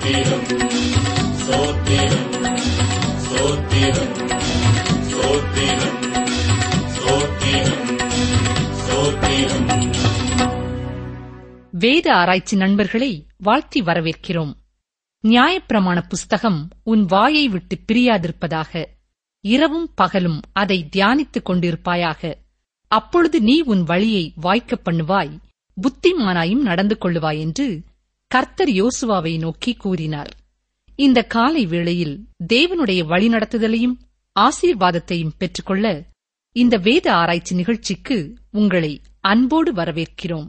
சோத்திரம் சோத்திரம் சோத்திரம் சோத்திரம் சோத்திரம் சோத்திரம் வேத ஆராய்ச்சி நண்பர்களை வாழ்த்தி வரவேற்கிறோம் நியாயப்பிரமாண புஸ்தகம் உன் வாயை விட்டு பிரியாதிருப்பதாக இரவும் பகலும் அதை தியானித்துக் கொண்டிருப்பாயாக அப்பொழுது நீ உன் வழியை வாய்க்கப் பண்ணுவாய் புத்திமானாயும் நடந்து கொள்ளுவாய் என்று கர்த்தர் யோசுவாவை நோக்கி கூறினார் இந்த காலை வேளையில் தேவனுடைய வழிநடத்துதலையும் ஆசீர்வாதத்தையும் பெற்றுக்கொள்ள இந்த வேத ஆராய்ச்சி நிகழ்ச்சிக்கு உங்களை அன்போடு வரவேற்கிறோம்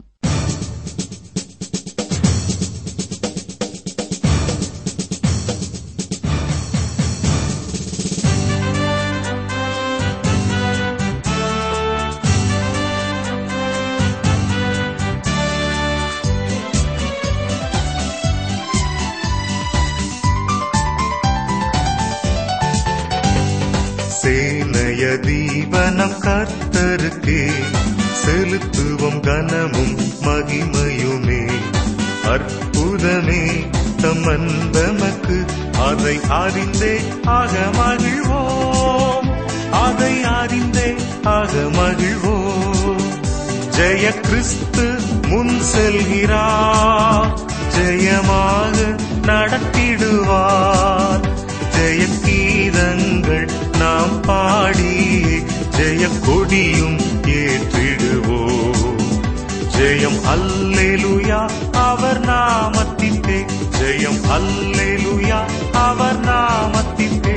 சேனைய தீபனம் கர்த்தருக்கே செலுத்துவோம் கனமும் மகிமையுமே அற்புதமே தம் அன்பமக்கு அதை அறிந்தே ஆக மகிழ்வோம் அதை அறிந்தே ஆக மகிழ்வோம் ஜெய கிறிஸ்து முன் செல்கிறார் ஜெயமாக நடத்திடுவார் ஜெய கீதங்கள் நாம் பாடி ஜெய கொடியும் ஏற்றிடுவோம் ஜெயம் அல்லேலுயா அவர் நாமத்தின்பே ஜெயம் அல்லேலுயா அவர் நாமத்தின்பே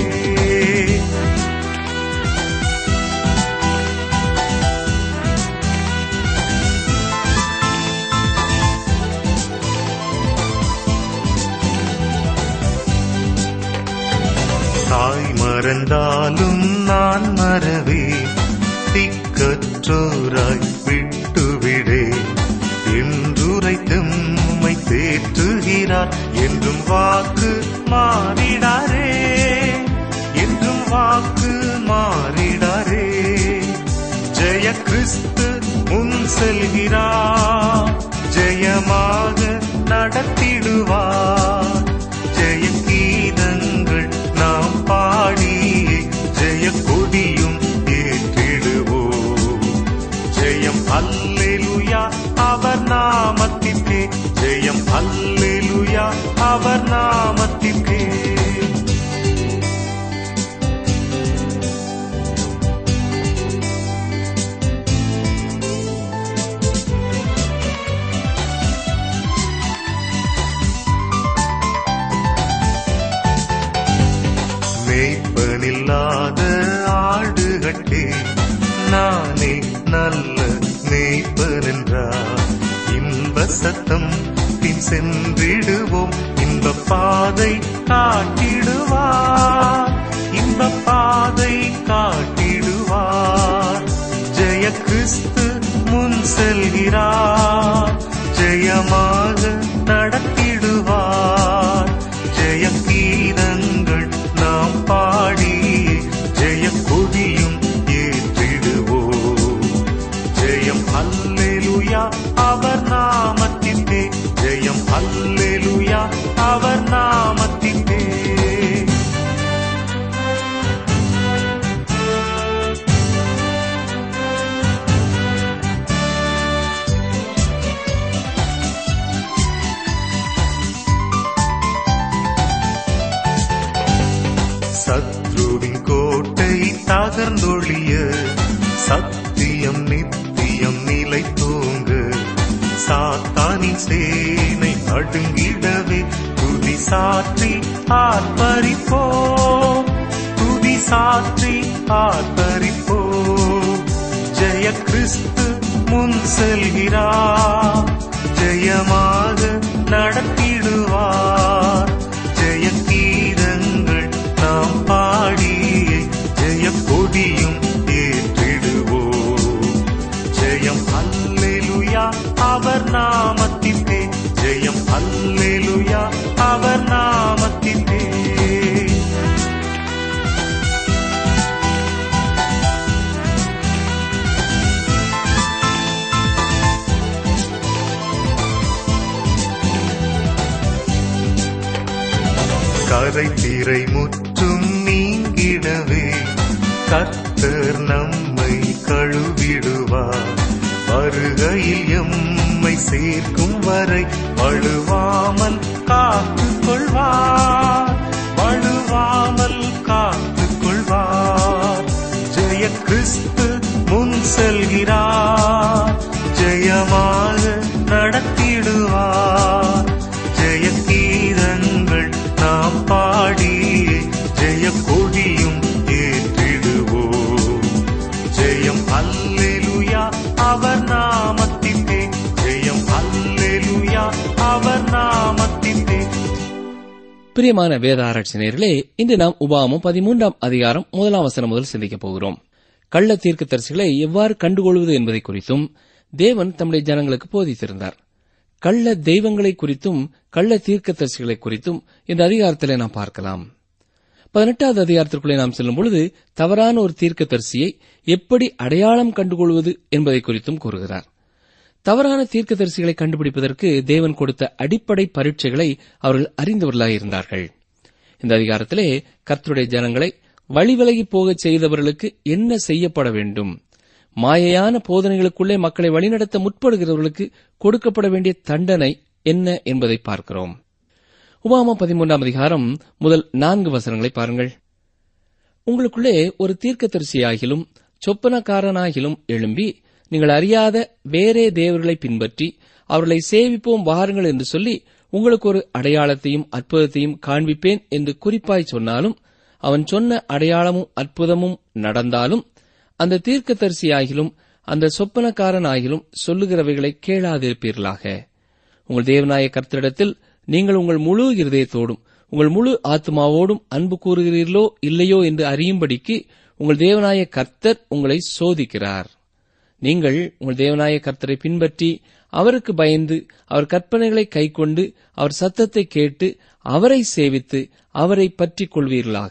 தாய் மறந்தாலும் நான் மறவே திக்கற்றோராய் விட்டுவிடே என்றுரைத்தும் உம்மை தேற்றுகிறார் என்றும் வாக்கு மாறிடாரே என்றும் வாக்கு மாறிடாரே ஜெய கிறிஸ்து முன் செல்கிறார் ஜெயமாக நடத்திடுவார் ஜெய கீதங்கள் நாம் பாடி ஜெய கொடியும் ஏற்றிடுவோம் ஜெயம் அல்லேலுயா அவர் நாமத்திற்கே ஜெயம் அல்லேலுயா அவர் நாமத்திற்கே மேய்ப்பனில்லாத ஆடுகட்டே நானே நல்ல மேய்ப்பன் என்றார் இன்ப சத்தம் பின் சென்றிடுவோம் இன்ப பாதை காட்டிடுவார் இன்ப பாதை காட்டிடுவார் ஜெய கிறிஸ்து முன் செல்கிறார் ஜெயமாக நடத்திடுவார் ஜெய கீதங்கள் நாம் பாடி ஜெய கொடியும் ஏற்றிடுவோம் ஜெயம் அல்லேலுயா அவர் நாமத்தின்பே ஜெயம் அல்லேலுயா அவர் நாமத்தின்பே சத்ருவின் கோட்டை தகர்ந்தொழிய சத்தியம் நித்தியம் நிலை தூங்க சாத்தானின் சேனை நடுங்கிடவே துதி சாற்றி ஆர்ப்பரிப்போம் துதி சாற்றி ஆர்ப்பரிப்போம் ஜெய கிறிஸ்து முன் செல்கிறார் ஜெயமாக நடத்திடுவார் ஜெய கீதங்கள் நாம் பாடி ஜெய கொடியும் ஏற்றிடுவோம் ஜெயம் அல்லேலுயா அவர் நாமத்தின்பே ஜெயம் அல்லேலுயா அவர் நாமத்தின்பே கரை திரை முற்றும் நீங்கிடவே கர்த்தர் நம்மை கழுவிடுவார் வருகையில் எம்மை சேர்க்கும் வரை வழுவாமல் காத்துக் கொள்வார் வழுவாமல் காத்துக் கொள்வார் ஜெய கிறிஸ்து முன் செல்கிறார் ஜெயமாக நடத்திடுவார் ஜெய கீதங்கள் நாம் பாடியே ஜெய கொடியும் ஏற்றிடுவோம் ஜெயம் அல்லேலுயா அவர் நாமத்திலே ஜெயம் அல்லேலுயா அவர் நாமத்திலே பிரியமான வேத ஆராய்ச்சியர்களே இன்று நாம் உபாமம் பதிமூன்றாம் அதிகாரம் முதலாம் வசனம் முதல் சிந்திக்கப் போகிறோம் கள்ள தீர்க்கதரிசிகளை எவ்வாறு கண்டுகொள்வது என்பதை குறித்தும் தேவன் தம்முடைய ஜனங்களுக்கு போதித்திருந்தார் கள்ள தெய்வங்களை குறித்தும் கள்ள தீர்க்கதரிசிகளை குறித்தும் இந்த அதிகாரத்திலே நாம் பார்க்கலாம் பதினெட்டாவது அதிகாரத்திற்குள்ளே நாம் செல்லும் பொழுது தவறான ஒரு தீர்க்கதரிசியை எப்படி அடையாளம் கண்டுகொள்வது என்பதை குறித்தும் கூறுகிறார் தவறான தீர்க்கதரிசிகளை கண்டுபிடிப்பதற்கு தேவன் கொடுத்த அடிப்படை பரீட்சைகளை அவர்கள் அறிந்தவர்களாயிருந்தார்கள் இந்த அதிகாரத்திலே கர்த்தருடைய ஜனங்களை வழிவிலகி போகச் செய்தவர்களுக்கு என்ன செய்யப்பட வேண்டும் மாயையான போதனைகளுக்குள்ளே மக்களை வழிநடத்த முற்படுகிறவர்களுக்கு கொடுக்கப்பட வேண்டிய தண்டனை என்ன என்பதை பார்க்கிறோம் உபாமா பதிமூன்றாம் அதிகாரம் முதல் நான்கு வசனங்களை பாருங்கள் உங்களுக்குள்ளே ஒரு தீர்க்கதரிசியாகிலும் சொப்பனக்காரனாகிலும் எழும்பி நீங்கள் அறியாத வேறே தேவர்களை பின்பற்றி அவர்களை சேவிப்போம் வாருங்கள் என்று சொல்லி உங்களுக்கு ஒரு அடையாளத்தையும் அற்புதத்தையும் காண்பிப்பேன் என்று குறிப்பாய் சொன்னாலும் அவன் சொன்ன அடையாளமும் அற்புதமும் நடந்தாலும் அந்த தீர்க்கதரிசியாகிலும் அந்த சொப்பனக்காரன் ஆகிலும் சொல்லுகிறவைகளை கேளாதிருப்பீர்களாக உங்கள் தேவனாய கர்த்தரிடத்தில் நீங்கள் உங்கள் முழு இருதயத்தோடும் உங்கள் முழு ஆத்மாவோடும் அன்பு கூறுகிறீர்களோ இல்லையோ என்று அறியும்படிக்கு உங்கள் தேவனாய கர்த்தர் உங்களை சோதிக்கிறார் நீங்கள் உங்கள் தேவனாய கர்த்தரை பின்பற்றி அவருக்கு பயந்து அவர் கற்பனைகளை கைக்கொண்டு அவர் சத்தத்தை கேட்டு அவரை சேவித்து அவரை பற்றிக் கொள்வீர்களாக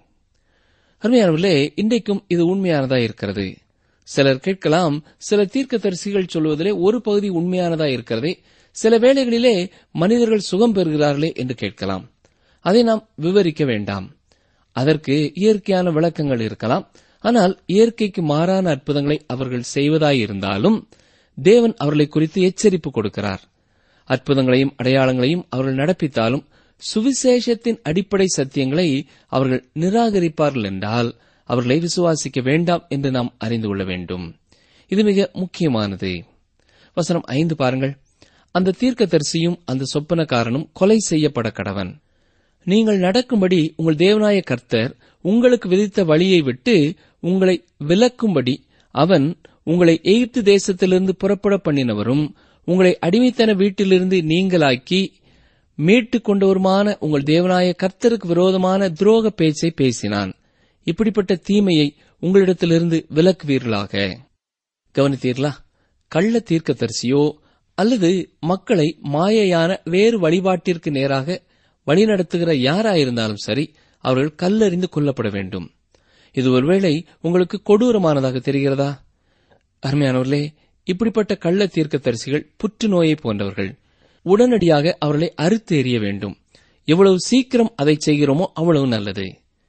அருமையானவர்களே இன்றைக்கும் இது உண்மையானதா இருக்கிறது சிலர் கேட்கலாம் சில தீர்க்கதரிசிகள் சொல்வதிலே ஒரு பகுதி உண்மையானதா இருக்கிறதே சில வேளைகளிலே மனிதர்கள் சுகம் பெறுகிறார்களே என்று கேட்கலாம் அதை நாம் விவரிக்க வேண்டாம் அதற்கு இயற்கையான விளக்கங்கள் இருக்கலாம் ஆனால் இயற்கைக்கு மாறான அற்புதங்களை அவர்கள் செய்வதாயிருந்தாலும் தேவன் அவர்களை குறித்து எச்சரிப்பு கொடுக்கிறார் அற்புதங்களையும் அடையாளங்களையும் அவர்கள் நடப்பித்தாலும் சுவிசேஷத்தின் அடிப்படை சத்தியங்களை அவர்கள் நிராகரிப்பார்கள் என்றால் அவர்களை விசுவாசிக்க வேண்டாம் என்று நாம் அறிந்து கொள்ள வேண்டும் இது மிக முக்கியமானது வசனம் ஐந்து பாருங்கள் அந்த தீர்க்கதரிசியும் அந்த சொப்பனக்காரனும் கொலை செய்யப்பட கடவன் நீங்கள் நடக்கும்படி உங்கள் தேவனாய கர்த்தர் உங்களுக்கு விதித்த வழியை விட்டு உங்களை விலக்கும்படி அவன் உங்களை எகிப்து தேசத்திலிருந்து புறப்பட பண்ணினவரும் உங்களை அடிமைத்தன வீட்டிலிருந்து நீங்களாக்கி மீட்டுக் கொண்டவருமான உங்கள் தேவனாய கர்த்தருக்கு விரோதமான துரோக பேச்சை பேசினான் இப்படிப்பட்ட தீமையை உங்களிடத்திலிருந்து விலக்குவீர்களாக கவனித்தீர்களா கள்ள தீர்க்கதரிசியோ அல்லது மக்களை மாயையான வேறு வழிபாட்டிற்கு நேராக வழிநடத்துகிற யாராயிருந்தாலும் சரி அவர்கள் கல்லறிந்து கொல்லப்பட வேண்டும் இது ஒருவேளை உங்களுக்கு கொடூரமானதாக தெரிகிறதா அருமையானவர்களே இப்படிப்பட்ட கள்ள தீர்க்கதரிசிகள் புற்றுநோயை போன்றவர்கள் உடனடியாக அவர்களை அறுத்து எறிய வேண்டும் எவ்வளவு சீக்கிரம் அதை செய்கிறோமோ அவ்வளவு நல்லது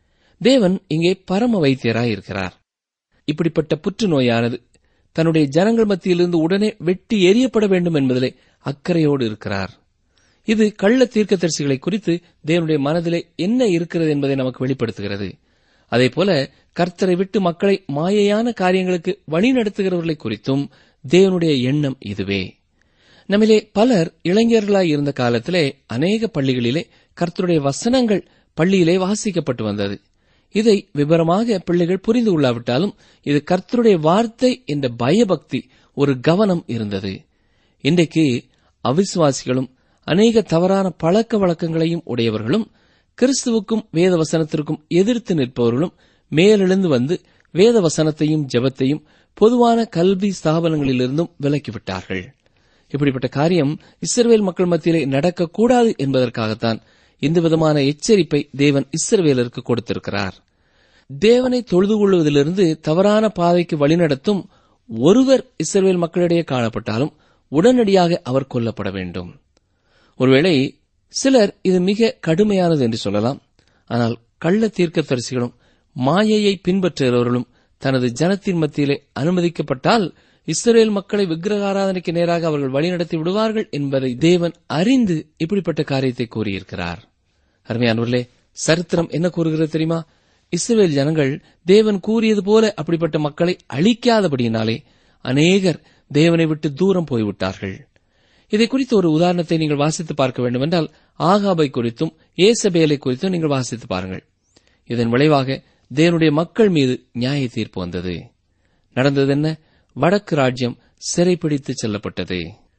தேவன் இங்கே பரம வைத்தியராய் இருக்கிறார் இப்படிப்பட்ட புற்றுநோயானது தன்னுடைய ஜனங்கள் மத்தியிலிருந்து உடனே வெட்டி எறியப்பட வேண்டும் என்பதிலே அக்கறையோடு இருக்கிறார் இது கள்ள தீர்க்கதரிசிகளை குறித்து தேவனுடைய மனதிலே என்ன இருக்கிறது என்பதை நமக்கு வெளிப்படுத்துகிறது அதேபோல கர்த்தரை விட்டு மக்களை மாயையான காரியங்களுக்கு வழிநடத்துகிறவர்களை குறித்தும் தேவனுடைய எண்ணம் இதுவே நம்மிலே பலர் இளைஞர்களாய் இருந்த காலத்திலே அநேக பள்ளிகளிலே கர்த்தருடைய வசனங்கள் பள்ளியிலே வாசிக்கப்பட்டு வந்தது இதை விவரமாக பிள்ளைகள் புரிந்து கொள்ளாவிட்டாலும் இது கர்த்தருடைய வார்த்தை என்ற பயபக்தி ஒரு கவனம் இருந்தது இன்றைக்கு அவிசுவாசிகளும் அநேக தவறான பழக்க வழக்கங்களையும் உடையவர்களும் கிறிஸ்துவுக்கும் வேத வசனத்திற்கும் எதிர்த்து நிற்பவர்களும் மேலெழுந்து வந்து வேத வசனத்தையும் ஜெபத்தையும் பொதுவான கல்வி ஸ்தாபனங்களிலிருந்தும் விலக்கிவிட்டார்கள் இப்படிப்பட்ட காரியம் இஸ்ரவேல் மக்கள் மத்தியிலே நடக்கக்கூடாது என்பதற்காகத்தான் இந்த விதமான எச்சரிப்பை தேவன் இஸ்ரவேலருக்கு கொடுத்திருக்கிறார் தேவனை தொழுது கொள்வதிலிருந்து தவறான பாதைக்கு வழிநடத்தும் ஒருவர் இஸ்ரவேல் மக்களிடையே காணப்பட்டாலும் உடனடியாக அவர் கொல்லப்பட வேண்டும் ஒருவேளை சிலர் இது மிக கடுமையானது என்று சொல்லலாம் ஆனால் கள்ள தீர்க்கதரிசிகளும் மாயையை பின்பற்றுகிறவர்களும் தனது ஜனத்தின் மத்தியிலே அனுமதிக்கப்பட்டால் இஸ்ரேல் மக்களை விக்கிரகாராதனைக்கு நேராக அவர்கள் வழிநடத்தி விடுவார்கள் என்பதை தேவன் அறிந்து இப்படிப்பட்ட காரியத்தை கூறியிருக்கிறார் அருமையானவர்களே சரித்திரம் என்ன கூறுகிறது தெரியுமா இஸ்ரேல் ஜனங்கள் தேவன் கூறியது போல அப்படிப்பட்ட மக்களை அழிக்காதபடியினாலே அநேகர் தேவனை விட்டு தூரம் போய்விட்டார்கள் இதை குறித்து ஒரு உதாரணத்தை நீங்கள் வாசித்து பார்க்க வேண்டும் என்றால் ஆகாபை குறித்தும் ஏசபேலை குறித்தும் நீங்கள் வாசித்து பாருங்கள் இதன் விளைவாக தேவனுடைய மக்கள் மீது நியாய தீர்ப்பு வந்தது நடந்தது என்ன வடக்கு ராஜ்யம் சிறைப்பிடித்து செல்லப்பட்டது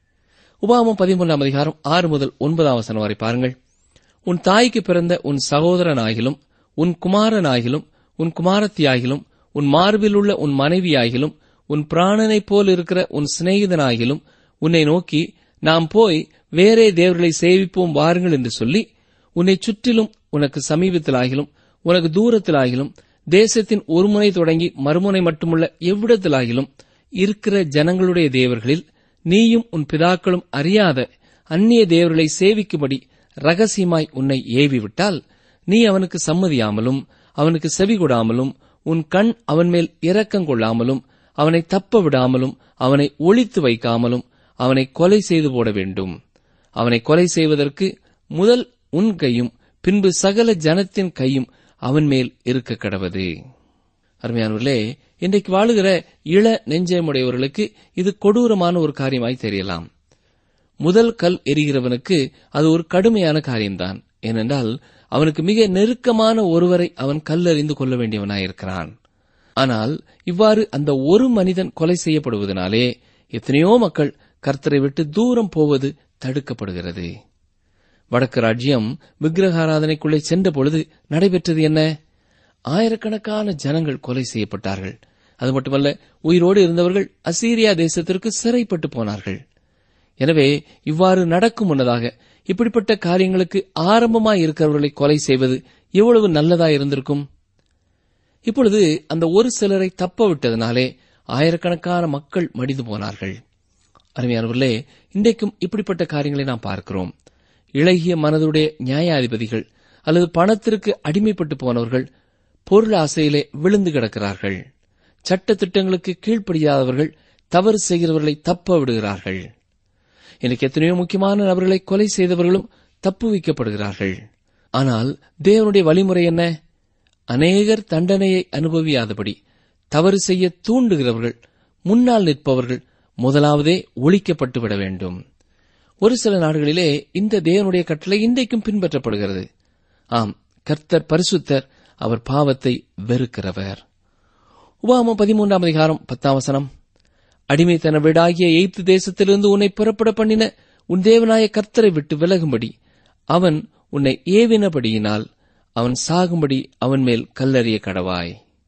உபாமம் பதிமூன்றாம் அதிகாரம் ஆறு முதல் ஒன்பதாம் வசனம் வரை பாருங்கள் உன் தாய்க்கு பிறந்த உன் சகோதரனாகிலும் உன் குமாரனாகிலும் உன் குமாரத்தியாகிலும் உன் மார்பில் உள்ள உன் மனைவியாகிலும் உன் பிராணனைப் போல் இருக்கிற உன் சிநேகிதனாகிலும் உன்னை நோக்கி நாம் போய் வேறே தேவர்களை சேவிப்போம் வாருங்கள் என்று சொல்லி உன்னை சுற்றிலும் உனக்கு சமீபத்திலாகிலும் உனக்கு தூரத்திலாகிலும் தேசத்தின் ஒரு முனை தொடங்கி மறுமுனை மட்டுமுள்ள எவ்விடத்திலாகிலும் இருக்கிற ஜனங்களுடைய தேவர்களில் நீயும் உன் பிதாக்களும் அறியாத அந்நிய தேவர்களை சேவிக்கும்படி ரகசியமாய் உன்னை ஏவிவிட்டால் நீ அவனுக்கு சம்மதியாமலும் அவனுக்கு செவி கொடாமலும் உன் கண் அவன் மேல் இரக்கம் கொள்ளாமலும் அவனை தப்ப விடாமலும் அவனை ஒளித்து வைக்காமலும் அவனை கொலை செய்து போட வேண்டும் அவனை கொலை செய்வதற்கு முதல் உன் கையும் பின்பு சகல ஜனத்தின் கையும் அவன் மேல் இருக்க கடவது அருமையானவர்களே இன்றைக்கு வாழுகிற இள நெஞ்சமுடையவர்களுக்கு இது கொடூரமான ஒரு காரியமாய் தெரியலாம் முதல் கல் எரிகிறவனுக்கு அது ஒரு கடுமையான காரியம்தான் ஏனென்றால் அவனுக்கு மிக நெருக்கமான ஒருவரை அவன் கல்லறிந்து கொள்ள வேண்டியவனாயிருக்கிறான் ஆனால் இவ்வாறு அந்த ஒரு மனிதன் கொலை செய்யப்படுவதனாலே எத்தனையோ மக்கள் கர்த்தரை விட்டு தூரம் போவது தடுக்கப்படுகிறது வடக்கு ராஜ்யம் விக்கிரகாராதனைக்குள்ளே சென்ற பொழுது நடைபெற்றது என்ன ஆயிரக்கணக்கான ஜனங்கள் கொலை செய்யப்பட்டார்கள் அது மட்டுமல்ல உயிரோடு இருந்தவர்கள் அசீரியா தேசத்திற்கு சிறைப்பட்டு போனார்கள் எனவே இவ்வாறு நடக்கும் முன்னதாக இப்படிப்பட்ட காரியங்களுக்கு ஆரம்பமாய் இருக்கிறவர்களை கொலை செய்வது எவ்வளவு நல்லதா இருந்திருக்கும் இப்பொழுது அந்த ஒரு சிலரை தப்ப விட்டதனாலே ஆயிரக்கணக்கான மக்கள் மடிந்து போனார்கள் அருமையானவர்களே இன்றைக்கும் இப்படிப்பட்ட காரியங்களை நாம் பார்க்கிறோம் இளகிய மனதுடைய நியாயாதிபதிகள் அல்லது பணத்திற்கு அடிமைப்பட்டு போனவர்கள் பொருள் ஆசையிலே விழுந்து கிடக்கிறார்கள் சட்ட திட்டங்களுக்கு கீழ்ப்படியாதவர்கள் தவறு செய்கிறவர்களை தப்ப விடுகிறார்கள் எனக்கு எத்தனையோ முக்கியமான நபர்களை கொலை செய்தவர்களும் தப்புவிக்கப்படுகிறார்கள் ஆனால் தேவனுடைய வழிமுறை என்ன அநேகர் தண்டனையை அனுபவியாதபடி தவறு செய்ய தூண்டுகிறவர்கள் முன்னால் நிற்பவர்கள் முதலாவதே ஒழிக்கப்பட்டு விட வேண்டும் ஒரு சில நாடுகளிலே இந்த தேவனுடைய கட்டளை இன்றைக்கும் பின்பற்றப்படுகிறது ஆம் கர்த்தர் பரிசுத்தர் அவர் பாவத்தை வெறுக்கிறவர் உபாமம் பதிமூன்றாம் அதிகாரம் பத்தாம் வசனம் அடிமைத்தன வீடாகிய எய்த்து தேசத்திலிருந்து உன்னை புறப்பட பண்ணின உன் தேவனாய கர்த்தரை விட்டு விலகும்படி அவன் உன்னை ஏவினபடியினால் அவன் சாகும்படி அவன் மேல் கல்லறிய கடவாய்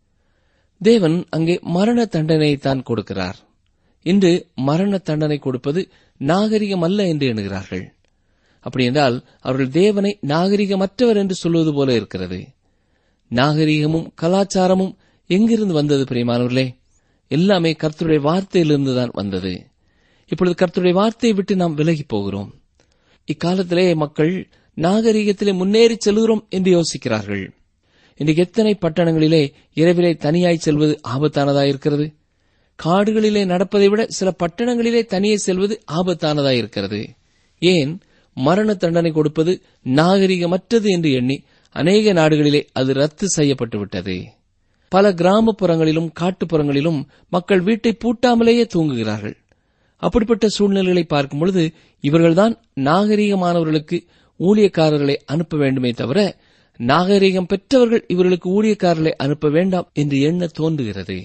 தேவன் அங்கே மரண தண்டனையைத்தான் கொடுக்கிறார் இன்று மரண தண்டனை கொடுப்பது நாகரிகம் அல்ல என்று எண்ணுகிறார்கள் அப்படியென்றால் அவர்கள் தேவனை நாகரிகமற்றவர் என்று சொல்வது போல இருக்கிறது நாகரிகமும் கலாச்சாரமும் எங்கிருந்து வந்தது பிரியமானவர்களே எல்லாமே கர்த்தருடைய வார்த்தையிலிருந்து தான் வந்தது இப்பொழுது கர்த்தருடைய வார்த்தையை விட்டு நாம் விலகி போகிறோம் இக்காலத்திலே மக்கள் நாகரிகத்திலே முன்னேறி செல்கிறோம் என்று யோசிக்கிறார்கள் இன்றைக்கு எத்தனை பட்டணங்களிலே இரவிலே தனியாய் செல்வது ஆபத்தானதாயிருக்கிறது காடுகளிலே நடப்பதை விட சில பட்டணங்களிலே தனியே செல்வது ஆபத்தானதாயிருக்கிறது ஏன் மரண தண்டனை கொடுப்பது நாகரிகமற்றது என்று எண்ணி அநேக நாடுகளிலே அது ரத்து செய்யப்பட்டு விட்டது பல கிராமப்புறங்களிலும் காட்டுப்புறங்களிலும் மக்கள் வீட்டை பூட்டாமலேயே தூங்குகிறார்கள் அப்படிப்பட்ட சூழ்நிலைகளை பார்க்கும் பொழுது இவர்கள்தான் நாகரீகமானவர்களுக்கு ஊழியக்காரர்களை அனுப்ப வேண்டுமே தவிர நாகரீகம் பெற்றவர்கள் இவர்களுக்கு ஊழியக்காரர்களை அனுப்ப வேண்டாம் என்று எண்ண தோன்றுகிறது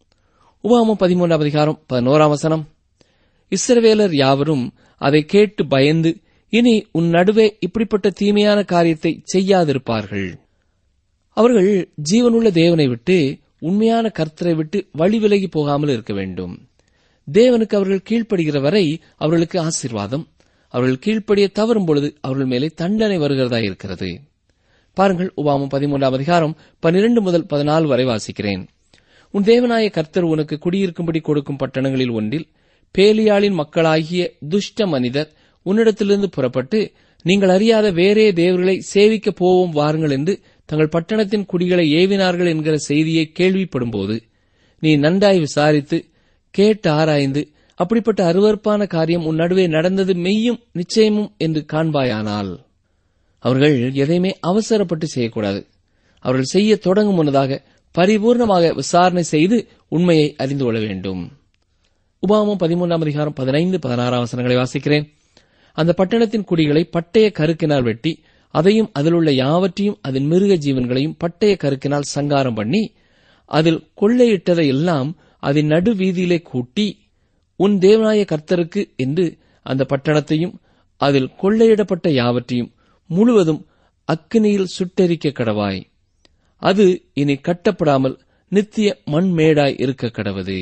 உபாமம் பதிமூன்றாம் அதிகாரம் பதினோராம் வசனம் இஸ்ரவேலர் யாவரும் அதை கேட்டு பயந்து இனி உன் நடுவே இப்படிப்பட்ட தீமையான காரியத்தை செய்யாதிருப்பார்கள் அவர்கள் ஜீவனுள்ள தேவனை விட்டு உண்மையான கர்த்தரை விட்டு வழி விலகி போகாமல் இருக்க வேண்டும் தேவனுக்கு அவர்கள் கீழ்ப்படுகிற வரை அவர்களுக்கு ஆசீர்வாதம் அவர்கள் கீழ்ப்படிய தவறும் பொழுது அவர்கள் மேலே தண்டனை வருகிறதா இருக்கிறது பாருங்கள் உபாமம் பதிமூன்றாம் அதிகாரம் பனிரெண்டு முதல் பதினாலு வரை வாசிக்கிறேன் உன் தேவனாய கர்த்தர் உனக்கு குடியிருக்கும்படி கொடுக்கும் பட்டணங்களில் ஒன்றில் பேலியாளின் மக்களாகிய துஷ்ட மனிதர் உன்னிடத்திலிருந்து புறப்பட்டு நீங்கள் அறியாத வேறே தேவர்களை சேவிக்கப் போவோம் வாருங்கள் என்று தங்கள் பட்டணத்தின் குடிகளை ஏவினார்கள் என்கிற செய்தியை கேள்விப்படும்போது நீ நன்றாய் விசாரித்து கேட்டு ஆராய்ந்து அப்படிப்பட்ட அருவருப்பான காரியம் உன் நடுவே நடந்தது மெய்யும் நிச்சயமும் என்று காண்பாயானால் அவர்கள் எதையுமே அவசரப்பட்டு செய்யக்கூடாது அவர்கள் செய்ய தொடங்கும் முன்னதாக பரிபூர்ணமாக விசாரணை செய்து உண்மையை அறிந்து கொள்ள வேண்டும் உபாமம் பதிமூன்றாம் அதிகாரம் பதினைந்து பதினாறாம் வசனங்களை வாசிக்கிறேன் அந்த பட்டணத்தின் குடிகளை பட்டய கருக்கினால் வெட்டி அதையும் அதிலுள்ள யாவற்றையும் அதன் மிருக ஜீவன்களையும் பட்டய கருக்கினால் சங்காரம் பண்ணி அதில் கொள்ளையிட்டதை எல்லாம் அதன் நடு வீதியிலே கூட்டி உன் தேவனாய கர்த்தருக்கு என்று அந்த பட்டணத்தையும் அதில் கொள்ளையிடப்பட்ட யாவற்றையும் முழுவதும் அக்கினியில் சுட்டெரிக்க கடவாய் அது இனி கட்டப்படாமல் நித்திய மண்மேடாய் இருக்க கடவது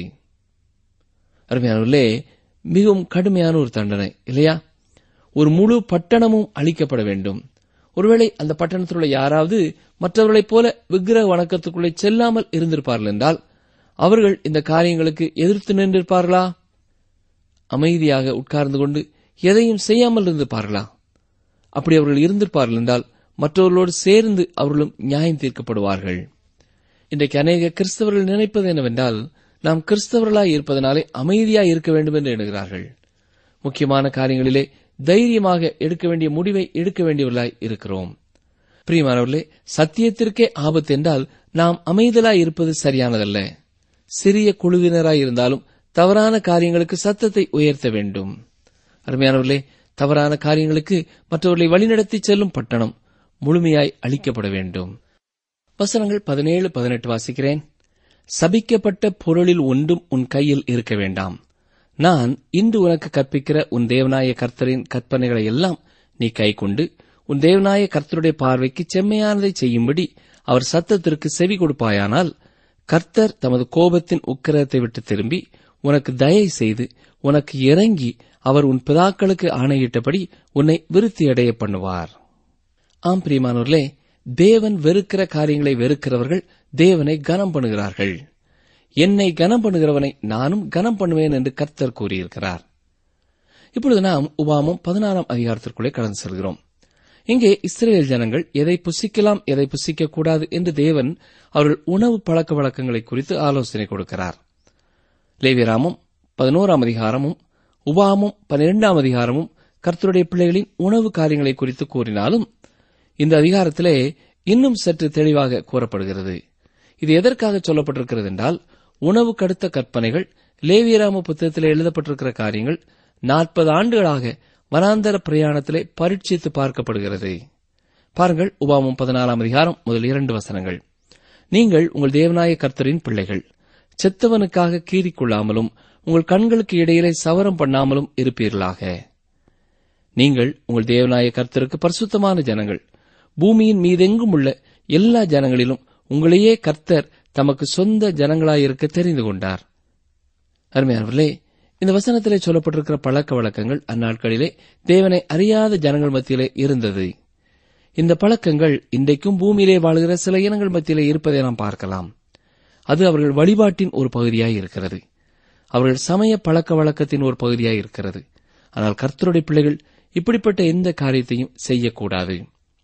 அருமையானவர்களே மிகவும் கடுமையான ஒரு தண்டனை இல்லையா ஒரு முழு பட்டணமும் அழிக்கப்பட வேண்டும் ஒருவேளை அந்த பட்டணத்தில் உள்ள யாராவது மற்றவர்களைப் போல விக்கிரக வணக்கத்துக்குள்ளே செல்லாமல் இருந்திருப்பார்கள் என்றால் அவர்கள் இந்த காரியங்களுக்கு எதிர்த்து நின்றிருப்பார்களா அமைதியாக உட்கார்ந்து கொண்டு எதையும் செய்யாமல் இருந்திருப்பார்களா அப்படி அவர்கள் இருந்திருப்பார்கள் என்றால் மற்றவர்களோடு சேர்ந்து அவர்களும் நியாயம் தீர்க்கப்படுவார்கள் இன்றைக்கு அநேக கிறிஸ்தவர்கள் நினைப்பது என்னவென்றால் நாம் கிறிஸ்தவர்களாய் இருப்பதனாலே அமைதியாய் இருக்க வேண்டும் என்று எண்ணுகிறார்கள் முக்கியமான காரியங்களிலே தைரியமாக எடுக்க வேண்டிய முடிவை எடுக்க வேண்டியவர்களாய் இருக்கிறோம் பிரியமானவர்களே சத்தியத்திற்கே ஆபத்து என்றால் நாம் அமைதலாய் இருப்பது சரியானதல்ல சிறிய குழுவினராய் இருந்தாலும் தவறான காரியங்களுக்கு சத்தத்தை உயர்த்த வேண்டும் அருமையானவர்களே தவறான காரியங்களுக்கு மற்றவர்களை வழிநடத்தி செல்லும் பட்டணம் முழுமையாய் அளிக்கப்பட வேண்டும் வசனங்கள் பதினேழு பதினெட்டு வாசிக்கிறேன் சபிக்கப்பட்ட பொருளில் ஒன்றும் உன் கையில் இருக்க வேண்டாம் நான் இன்று உனக்கு கற்பிக்கிற உன் தேவனாய கர்த்தரின் கற்பனைகளை எல்லாம் நீ கைக்கொண்டு உன் தேவனாய கர்த்தருடைய பார்வைக்கு செம்மையானதை செய்யும்படி அவர் சத்தத்திற்கு செவி கொடுப்பாயானால் கர்த்தர் தமது கோபத்தின் உக்கிரத்தை விட்டு திரும்பி உனக்கு தயை செய்து உனக்கு இறங்கி அவர் உன் பிதாக்களுக்கு ஆணையிட்டபடி உன்னை விருத்தியடைய பண்ணுவார் ஆம் பிரியமானவர்களே தேவன் வெறுக்கிற காரியங்களை வெறுக்கிறவர்கள் தேவனை கனம் பண்ணுகிறார்கள் என்னை கனம் பண்ணுகிறவனை நானும் கனம் பண்ணுவேன் என்று கர்த்தர் கூறியிருக்கிறார் இப்பொழுது நாம் உபாமம் பதினாறாம் அதிகாரத்திற்குள்ளே கடந்து செல்கிறோம் இங்கே இஸ்ரேல் ஜனங்கள் எதை புசிக்கலாம் எதை புசிக்க கூடாது என்று தேவன் அவர்கள் உணவு பழக்க வழக்கங்களை குறித்து ஆலோசனை கொடுக்கிறார் லேவியராமும் பதினோராம் அதிகாரமும் உபாமும் பன்னிரெண்டாம் அதிகாரமும் கர்த்தருடைய பிள்ளைகளின் உணவு காரியங்களை குறித்து கூறினாலும் இந்த அதிகாரத்திலே இன்னும் சற்று தெளிவாக கூறப்படுகிறது இது எதற்காக சொல்லப்பட்டிருக்கிறது என்றால் உணவு கடுத்த கற்பனைகள் லேவியராம புத்தகத்திலே எழுதப்பட்டிருக்கிற காரியங்கள் நாற்பது ஆண்டுகளாக வனாந்தர பிரயாணத்திலே பரீட்சித்து பார்க்கப்படுகிறது பாருங்கள் உபாமம் பதினாலாம் அதிகாரம் முதல் இரண்டு வசனங்கள் நீங்கள் உங்கள் தேவநாய கர்த்தரின் பிள்ளைகள் செத்தவனுக்காக கீறிக்கொள்ளாமலும் உங்கள் கண்களுக்கு இடையிலே சவரம் பண்ணாமலும் இருப்பீர்களாக நீங்கள் உங்கள் தேவநாய கர்த்தருக்கு பரிசுத்தமான ஜனங்கள் பூமியின் மீதெங்கும் உள்ள எல்லா ஜனங்களிலும் உங்களையே கர்த்தர் தமக்கு சொந்த ஜனங்களாயிருக்க தெரிந்து கொண்டார் அருமையானவர்களே இந்த வசனத்திலே சொல்லப்பட்டிருக்கிற பழக்க வழக்கங்கள் அந்நாட்களிலே தேவனை அறியாத ஜனங்கள் மத்தியிலே இருந்தது இந்த பழக்கங்கள் இன்றைக்கும் பூமியிலே வாழ்கிற சில இனங்கள் மத்தியிலே இருப்பதை நாம் பார்க்கலாம் அது அவர்கள் வழிபாட்டின் ஒரு பகுதியாய் இருக்கிறது அவர்கள் சமய பழக்க வழக்கத்தின் ஒரு பகுதியாய் இருக்கிறது ஆனால் கர்த்தருடைய பிள்ளைகள் இப்படிப்பட்ட எந்த காரியத்தையும் செய்யக்கூடாது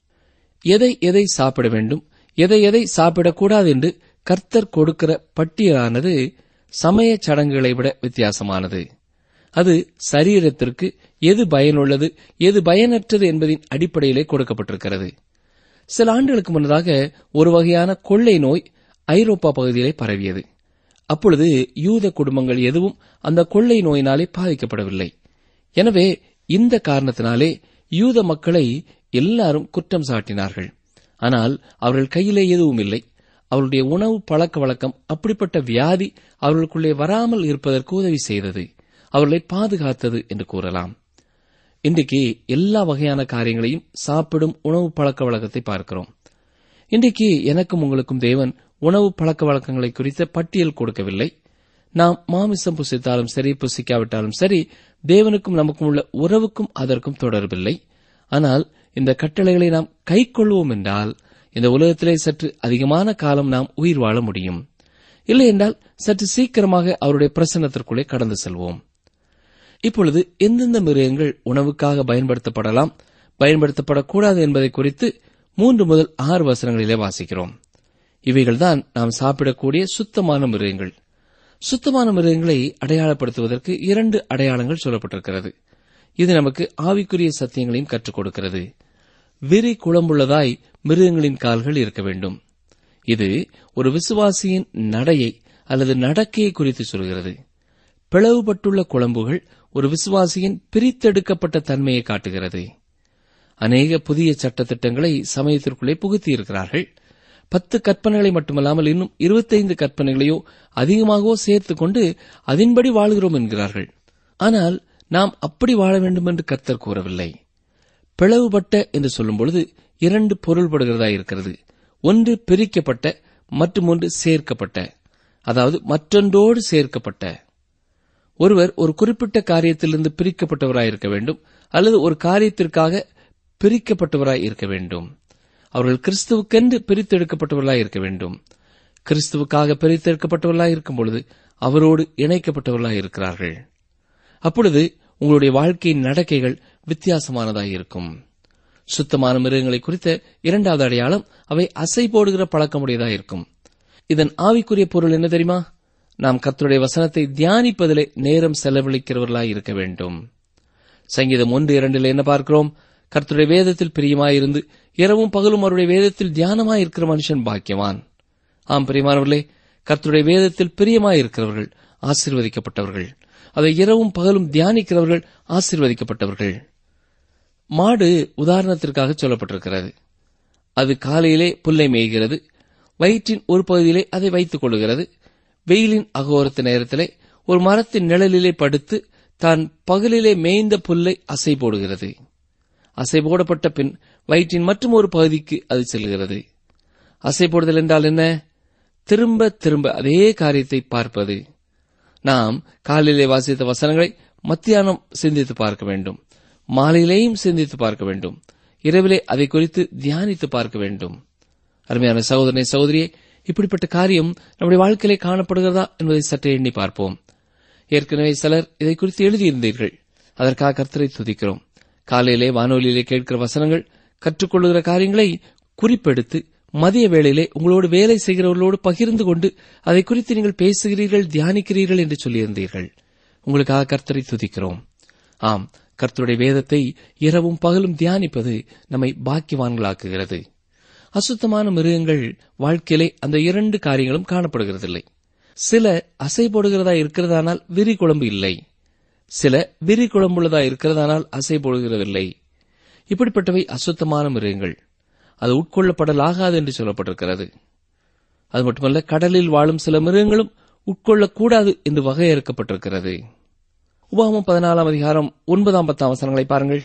எதை எதை சாப்பிட வேண்டும் எதை எதை சாப்பிடக்கூடாது என்று கர்த்தர் கொடுக்கிற பட்டியலானது சமய சடங்குகளை விட வித்தியாசமானது அது சரீரத்திற்கு எது பயனுள்ளது எது பயனற்றது என்பதின் அடிப்படையிலே கொடுக்கப்பட்டிருக்கிறது சில ஆண்டுகளுக்கு முன்னதாக ஒரு வகையான கொள்ளை நோய் ஐரோப்பா பகுதியிலே பரவியது அப்பொழுது யூத குடும்பங்கள் எதுவும் அந்த கொள்ளை நோயினாலே பாதிக்கப்படவில்லை எனவே இந்த காரணத்தினாலே யூத மக்களை எல்லாரும் குற்றம் சாட்டினார்கள் ஆனால் அவர்கள் கையிலே எதுவும் இல்லை அவருடைய உணவு பழக்க வழக்கம் அப்படிப்பட்ட வியாதி அவர்களுக்குள்ளே வராமல் இருப்பதற்கு உதவி செய்தது அவர்களை பாதுகாத்தது என்று கூறலாம் இன்றைக்கு எல்லா வகையான காரியங்களையும் சாப்பிடும் உணவு பழக்க வழக்கத்தை பார்க்கிறோம் இன்றைக்கு எனக்கும் உங்களுக்கும் தேவன் உணவு பழக்க வழக்கங்களை குறித்த பட்டியல் கொடுக்கவில்லை நாம் மாமிசம் புசித்தாலும் சரி புசிக்காவிட்டாலும் சரி தேவனுக்கும் நமக்கும் உள்ள உறவுக்கும் அதற்கும் தொடர்பில்லை ஆனால் இந்த கட்டளைகளை நாம் கைக்கொள்வோம் என்றால் இந்த உலகத்திலே சற்று அதிகமான காலம் நாம் உயிர் வாழ முடியும் இல்லை என்றால் சற்று சீக்கிரமாக அவருடைய பிரசன்னத்திற்குள்ளே கடந்து செல்வோம் இப்பொழுது எந்தெந்த மிருகங்கள் உணவுக்காக பயன்படுத்தப்படலாம் பயன்படுத்தப்படக்கூடாது என்பதை குறித்து மூன்று முதல் ஆறு வசனங்களிலே வாசிக்கிறோம் இவைகள்தான் நாம் சாப்பிடக்கூடிய சுத்தமான மிருகங்கள் சுத்தமான மிருகங்களை அடையாளப்படுத்துவதற்கு இரண்டு அடையாளங்கள் சொல்லப்பட்டிருக்கிறது இது நமக்கு ஆவிக்குரிய சத்தியங்களையும் கற்றுக் கொடுக்கிறது விரி குளம்புள்ளதாய் மிருகங்களின் கால்கள் இருக்க வேண்டும் இது ஒரு விசுவாசியின் நடையை அல்லது நடக்கையை குறித்து சொல்கிறது பிளவுபட்டுள்ள குழம்புகள் ஒரு விசுவாசியின் பிரித்தெடுக்கப்பட்ட தன்மையை காட்டுகிறது அநேக புதிய சட்டத்திட்டங்களை சமயத்திற்குள்ளே புகுத்தியிருக்கிறார்கள் பத்து கற்பனைகளை மட்டுமல்லாமல் இன்னும் இருபத்தைந்து கற்பனைகளையோ அதிகமாகவோ சேர்த்துக் கொண்டு அதன்படி வாழ்கிறோம் என்கிறார்கள் ஆனால் நாம் அப்படி வாழ வேண்டும் என்று கர்த்தர் கூறவில்லை பிளவுபட்ட என்று சொல்லும் பொழுது இரண்டு பொருள்படுகிறதா இருக்கிறது ஒன்று பிரிக்கப்பட்ட மற்றும் ஒன்று சேர்க்கப்பட்ட அதாவது மற்றொன்றோடு சேர்க்கப்பட்ட ஒருவர் ஒரு குறிப்பிட்ட காரியத்திலிருந்து பிரிக்கப்பட்டவராய் இருக்க வேண்டும் அல்லது ஒரு காரியத்திற்காக பிரிக்கப்பட்டவராய் இருக்க வேண்டும் அவர்கள் கிறிஸ்துவுக்கென்று பிரித்தெடுக்கப்பட்டவர்களாய் இருக்க வேண்டும் கிறிஸ்துவுக்காக பிரித்தெடுக்கப்பட்டவர்களாய் இருக்கும் பொழுது அவரோடு இணைக்கப்பட்டவர்களாய் இருக்கிறார்கள் அப்பொழுது உங்களுடைய வாழ்க்கையின் நடக்கைகள் வித்தியாசமானதாய் இருக்கும் சுத்தமான மிருகங்களை குறித்த இரண்டாவது அடையாளம் அவை அசை போடுகிற பழக்கமுடையதாக இருக்கும் இதன் ஆவிக்குரிய பொருள் என்ன தெரியுமா நாம் கர்த்தருடைய வசனத்தை தியானிப்பதிலே நேரம் செலவழிக்கிறவர்களாய் இருக்க வேண்டும் சங்கீதம் ஒன்று இரண்டில் என்ன பார்க்கிறோம் கர்த்தருடைய வேதத்தில் பிரியமாயிருந்து இரவும் பகலும் அவருடைய வேதத்தில் தியானமாய் இருக்கிற மனுஷன் பாக்கியவான் ஆம் பிரியமானவர்களே கர்த்தருடைய வேதத்தில் பிரியமாயிருக்கிறவர்கள் ஆசீர்வதிக்கப்பட்டவர்கள் அதை இரவும் பகலும் தியானிக்கிறவர்கள் ஆசீர்வதிக்கப்பட்டவர்கள் மாடு உதாரணத்திற்காக சொல்லப்பட்டிருக்கிறது அது காலையிலே புல்லை மேய்கிறது வயிற்றின் ஒரு பகுதியிலே அதை வைத்துக் கொள்கிறது வெயிலின் அகோரத்து நேரத்திலே ஒரு மரத்தின் நிழலிலே படுத்து தான் பகலிலே மேய்ந்த புல்லை அசை போடுகிறது அசை போடப்பட்ட பின் வயிற்றின் மற்றும் ஒரு பகுதிக்கு அது செல்கிறது அசை போடுதல் என்றால் என்ன திரும்ப திரும்ப அதே காரியத்தை பார்ப்பது நாம் காலையிலே வாசித்த வசனங்களை மத்தியானம் சிந்தித்து பார்க்க வேண்டும் மாலையிலேயும் சிந்தித்து பார்க்க வேண்டும் இரவிலே அதை குறித்து தியானித்து பார்க்க வேண்டும் அருமையான சகோதரனை சகோதரியே இப்படிப்பட்ட காரியம் நம்முடைய வாழ்க்கையிலே காணப்படுகிறதா என்பதை சற்றே எண்ணி பார்ப்போம் ஏற்கனவே சிலர் இதை குறித்து எழுதியிருந்தீர்கள் அதற்காக கர்த்தரை துதிக்கிறோம் காலையிலே வானொலியிலே கேட்கிற வசனங்கள் கற்றுக்கொள்ளுகிற காரியங்களை குறிப்பெடுத்து மதிய வேளையிலே உங்களோடு வேலை செய்கிறவர்களோடு பகிர்ந்து கொண்டு அதை குறித்து நீங்கள் பேசுகிறீர்கள் தியானிக்கிறீர்கள் என்று சொல்லியிருந்தீர்கள் உங்களுக்காக கர்த்தரை துதிக்கிறோம் ஆம் கர்த்தருடைய வேதத்தை இரவும் பகலும் தியானிப்பது நம்மை பாக்கியவான்களாக்குகிறது அசுத்தமான மிருகங்கள் வாழ்க்கையிலே அந்த இரண்டு காரியங்களும் காணப்படுகிறதில்லை சில அசை போடுகிறதா இருக்கிறதானால் விரி குழம்பு இல்லை சில விரி குழம்புள்ளதா இருக்கிறதானால் அசை போடுகிறதில்லை இப்படிப்பட்டவை அசுத்தமான மிருகங்கள் அது உட்கொள்ளப்படலாகாது என்று சொல்லப்பட்டிருக்கிறது அது மட்டுமல்ல கடலில் வாழும் சில மிருகங்களும் உட்கொள்ளக்கூடாது என்று வகையறுக்கப்பட்டிருக்கிறது உபாகமம் பதினாலாம் அதிகாரம் ஒன்பதாம் பத்தாம் வசனங்களை பாருங்கள்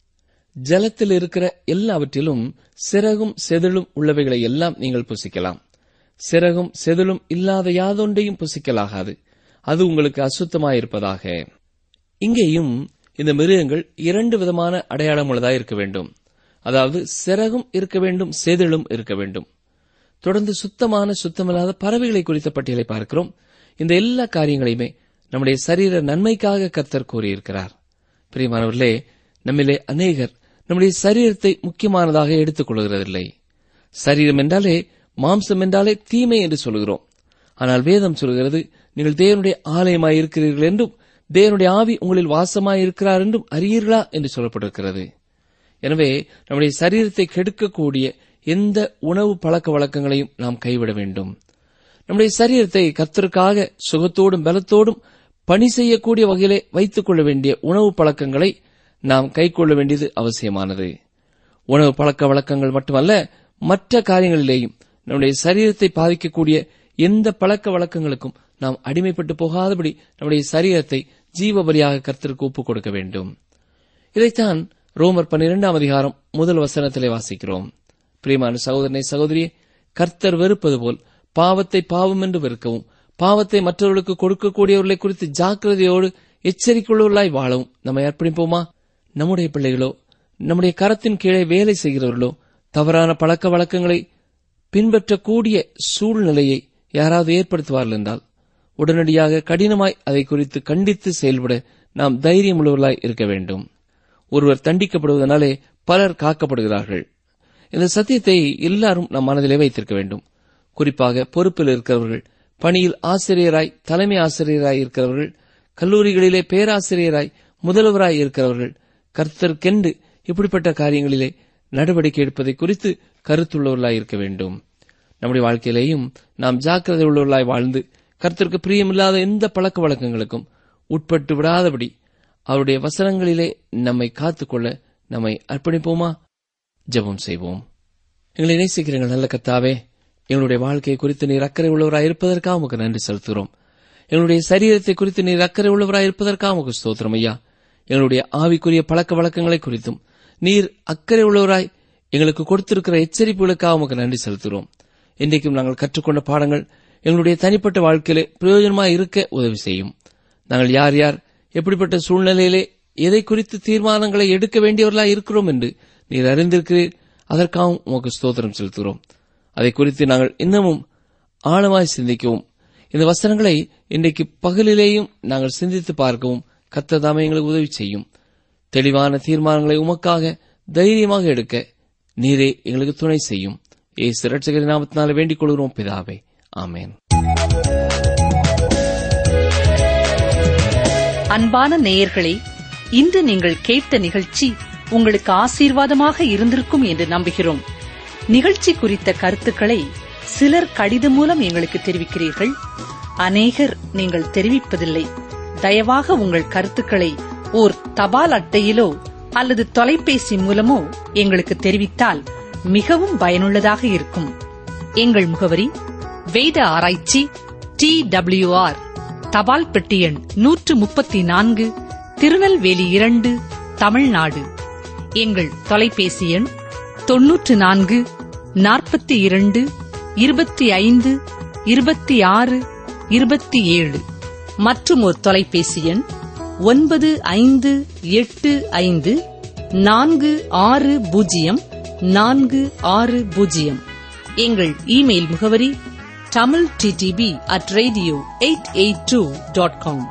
ஜலத்தில் இருக்கிற எல்லாவற்றிலும் சிறகும் செதிலும் உள்ளவைகளை எல்லாம் நீங்கள் புசிக்கலாம் சிறகும் செதிலும் இல்லாத யாதொன்றையும் புசிக்கலாகாது அது உங்களுக்கு அசுத்தமாயிருப்பதாக இங்கேயும் இந்த மிருகங்கள் இரண்டு விதமான அடையாளம் உள்ளதாக இருக்க வேண்டும் அதாவது சிறகும் இருக்க வேண்டும் செதிலும் இருக்க வேண்டும் தொடர்ந்து சுத்தமான சுத்தமில்லாத பறவைகளை குறித்த பட்டியலை பார்க்கிறோம் இந்த எல்லா காரியங்களையுமே நம்முடைய சரீர நன்மைக்காக கர்த்தர் கூறியிருக்கிறார் பிரியமானவர்களே நம்மிலே அநேகர் நம்முடைய சரீரத்தை முக்கியமானதாக எடுத்துக் கொள்கிறதில்லை சரீரம் என்றாலே மாம்சம் என்றாலே தீமை என்று சொல்கிறோம் ஆனால் வேதம் சொல்கிறது நீங்கள் தேவனுடைய ஆலயமாய் இருக்கிறீர்கள் என்றும் தேவனுடைய ஆவி உங்களில் வாசமாய் இருக்கிறார் என்றும் அறியீர்களா என்று சொல்லப்பட்டிருக்கிறது எனவே நம்முடைய சரீரத்தை கெடுக்கக்கூடிய எந்த உணவு பழக்க வழக்கங்களையும் நாம் கைவிட வேண்டும் நம்முடைய சரீரத்தை கர்த்தருக்காக சுகத்தோடும் பலத்தோடும் பணி செய்யக்கூடிய வகையிலே வைத்துக் கொள்ள வேண்டிய உணவு பழக்கங்களை நாம் கைக்கொள்ள வேண்டியது அவசியமானது உணவு பழக்க வழக்கங்கள் மட்டுமல்ல மற்ற காரியங்களிலேயும் நம்முடைய சரீரத்தை பாதிக்கக்கூடிய எந்த பழக்க வழக்கங்களுக்கும் நாம் அடிமைப்பட்டு போகாதபடி நம்முடைய சரீரத்தை ஜீவபலியாக கர்த்தருக்கு ஒப்புக் கொடுக்க வேண்டும் இதைத்தான் ரோமர் பன்னிரெண்டாம் அதிகாரம் முதல் வசனத்திலே வாசிக்கிறோம் பிரியமான சகோதரனை சகோதரியே கர்த்தர் வெறுப்பது போல் பாவத்தை பாவம் என்று வெறுக்கவும் பாவத்தை மற்றவர்களுக்கு கொடுக்கக்கூடியவர்களை குறித்து ஜாக்கிரதையோடு எச்சரிக்கையுள்ளவர்களாய் வாழவும் நம்மை அர்ப்பணிப்போமா நம்முடைய பிள்ளைகளோ நம்முடைய கரத்தின் கீழே வேலை செய்கிறவர்களோ தவறான பழக்க வழக்கங்களை பின்பற்றக்கூடிய சூழ்நிலையை யாராவது ஏற்படுத்துவார்கள் என்றால் உடனடியாக கடினமாய் அதை குறித்து கண்டித்து செயல்பட நாம் தைரியம் உள்ளவர்களாய் இருக்க வேண்டும் ஒருவர் தண்டிக்கப்படுவதனாலே பலர் காக்கப்படுகிறார்கள் இந்த சத்தியத்தை எல்லாரும் நம் மனதிலே வைத்திருக்க வேண்டும் குறிப்பாக பொறுப்பில் இருக்கிறவர்கள் பணியில் ஆசிரியராய் தலைமை ஆசிரியராய் இருக்கிறவர்கள் கல்லூரிகளிலே பேராசிரியராய் முதல்வராய் இருக்கிறவர்கள் கர்த்தர்க்கென்று இப்படிப்பட்ட காரியங்களிலே நடவடிக்கை எடுப்பதை குறித்து கருத்துள்ளவர்களாய் இருக்க வேண்டும் நம்முடைய வாழ்க்கையிலேயும் நாம் ஜாக்கிரதை உள்ளவர்களாய் வாழ்ந்து கர்த்தருக்கு பிரியமில்லாத எந்த பழக்க வழக்கங்களுக்கும் உட்பட்டு விடாதபடி அவருடைய வசனங்களிலே நம்மை காத்துக்கொள்ள நம்மை அர்ப்பணிப்போமா ஜெபம் செய்வோம் எங்களை நேசிக்கிற எங்கள் நல்ல கத்தாவே எங்களுடைய வாழ்க்கையை குறித்து நீர் அக்கறை உள்ளவராய் இருப்பதற்காக உமக்கு நன்றி செலுத்துகிறோம் எங்களுடைய சரீரத்தை குறித்து நீர் அக்கறை உள்ளவராய் இருப்பதற்காக உமக்கு ஸ்தோத்திரம் ஐயா எங்களுடைய ஆவிக்குரிய பழக்க வழக்கங்களை குறித்தும் நீர் அக்கறை உள்ளவராய் எங்களுக்கு கொடுத்திருக்கிற எச்சரிப்புகளுக்காக உமக்கு நன்றி செலுத்துகிறோம் இன்றைக்கும் நாங்கள் கற்றுக்கொண்ட பாடங்கள் எங்களுடைய தனிப்பட்ட வாழ்க்கையிலே பிரயோஜனமாய் இருக்க உதவி செய்யும் நாங்கள் யார் யார் எப்படிப்பட்ட சூழ்நிலையிலே எதை குறித்து தீர்மானங்களை எடுக்க வேண்டியவர்களாய் இருக்கிறோம் என்று நீர் அறிந்திருக்கிறீர் அதற்காகவும் உமக்கு ஸ்தோத்திரம் செலுத்துகிறோம் அதை குறித்து நாங்கள் இன்னமும் ஆழமாய் சிந்திக்கவும் இந்த வசனங்களை இன்றைக்கு பகலிலேயும் நாங்கள் சிந்தித்து பார்க்கவும் கத்ததாமே எங்களுக்கு உதவி செய்யும் தெளிவான தீர்மானங்களை உமக்காக தைரியமாக எடுக்க நீரே எங்களுக்கு துணை செய்யும் ஏசு ரட்சகரி நாமத்தினால வேண்டிக் கொள்கிறோம் பிதாவே ஆமேன் அன்பான நேயர்களே இன்று நீங்கள் கேட்ட நிகழ்ச்சி உங்களுக்கு ஆசீர்வாதமாக இருந்திருக்கும் என்று நம்புகிறோம் நிகழ்ச்சி குறித்த கருத்துக்களை சிலர் கடிதம் மூலம் எங்களுக்கு தெரிவிக்கிறீர்கள் அநேகர் நீங்கள் தெரிவிப்பதில்லை தயவாக உங்கள் கருத்துக்களை ஓர் தபால் அட்டையிலோ அல்லது தொலைபேசி மூலமோ எங்களுக்கு தெரிவித்தால் மிகவும் பயனுள்ளதாக இருக்கும் எங்கள் முகவரி வேத ஆராய்ச்சி டி ஆர் தபால் பெட்டி எண் நூற்று முப்பத்தி நான்கு திருநெல்வேலி இரண்டு தமிழ்நாடு எங்கள் தொலைபேசி எண் தொன்னூற்று நான்கு நாற்பத்தி இரண்டு இருபத்தி ஐந்து இருபத்தி ஆறு இருபத்தி ஏழு மற்றும் ஒரு தொலைபேசி எண் ஒன்பது ஐந்து எட்டு ஐந்து நான்கு ஆறு பூஜ்ஜியம் நான்கு ஆறு பூஜ்ஜியம் எங்கள் இமெயில் முகவரி Tamil DTP at radio eight eight two dot com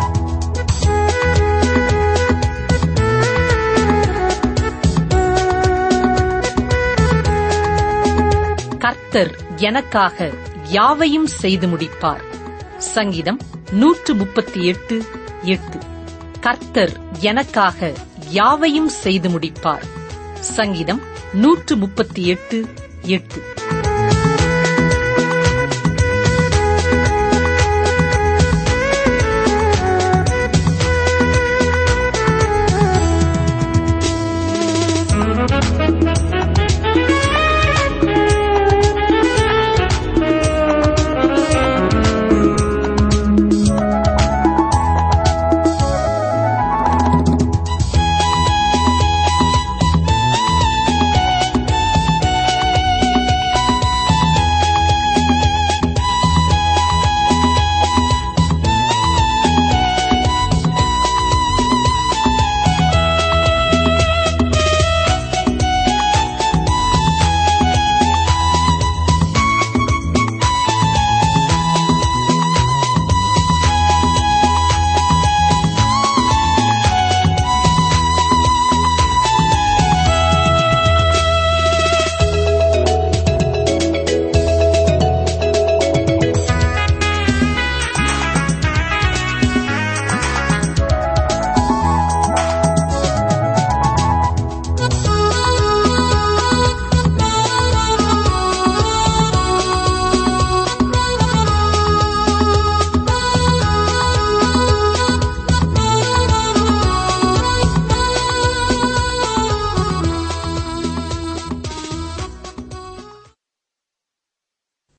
கர்த்தர் எனக்காக யாவையும் செய்து முடிப்பார் சங்கீதம் நூற்று முப்பத்தி எட்டு எட்டு கர்த்தர் எனக்காக யாவையும் செய்து முடிப்பார் சங்கீதம் நூற்று முப்பத்தி எட்டு எட்டு